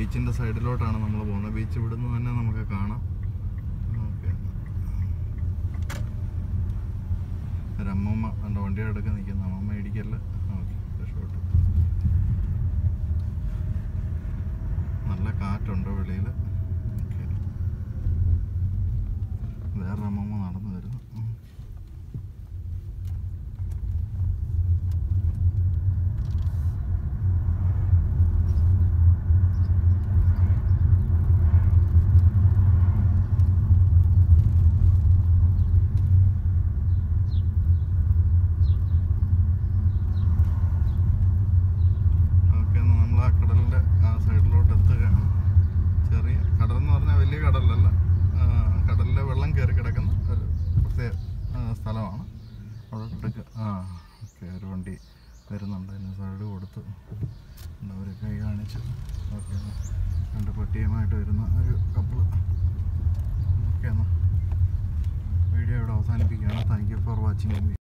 ബീച്ചിൻ്റെ സൈഡിലോട്ടാണ് നമ്മൾ പോകുന്നത് ബീച്ച് ഇവിടുന്ന് തന്നെ നമുക്ക് കാണാം ഓക്കെ ഒരമ്മമ്മ എൻ്റെ വണ്ടിയുടെ അടുത്ത് നിൽക്കുന്ന അമ്മമ്മ ഇടിക്കല്ല ഓക്കെ രക്ഷപ്പെട്ടു നല്ല കാറ്റുണ്ട് വെളിയിൽ ഓക്കെ വേറെ അമ്മമ്മ നടന്നു വരുന്നു ഉം. ഓക്കെ എന്നാൽ നമ്മൾ ആ കടലിൻ്റെ ആ സൈഡിലോട്ട് എത്തുകയാണ് ചെറിയ കടൽ എന്ന് പറഞ്ഞാൽ വലിയ കടലല്ല ആ, കടലിലെ വെള്ളം കയറി കിടക്കുന്ന ഒരു പ്രത്യേക ആ, സ്ഥലമാണ് അവിടെ ആ ഓക്കെ ഒരു വണ്ടി വരുന്നുണ്ട് അതിന് സൈഡ് കൊടുത്ത് അവർ കൈ കാണിച്ച് ഓക്കെ രണ്ട് പട്ടിയുമായിട്ട് വരുന്ന ഒരു കപ്പിള് ഓക്കെ എന്നാൽ വീഡിയോ ഇവിടെ അവസാനിപ്പിക്കുകയാണ് താങ്ക് യു ഫോർ വാച്ചിങ്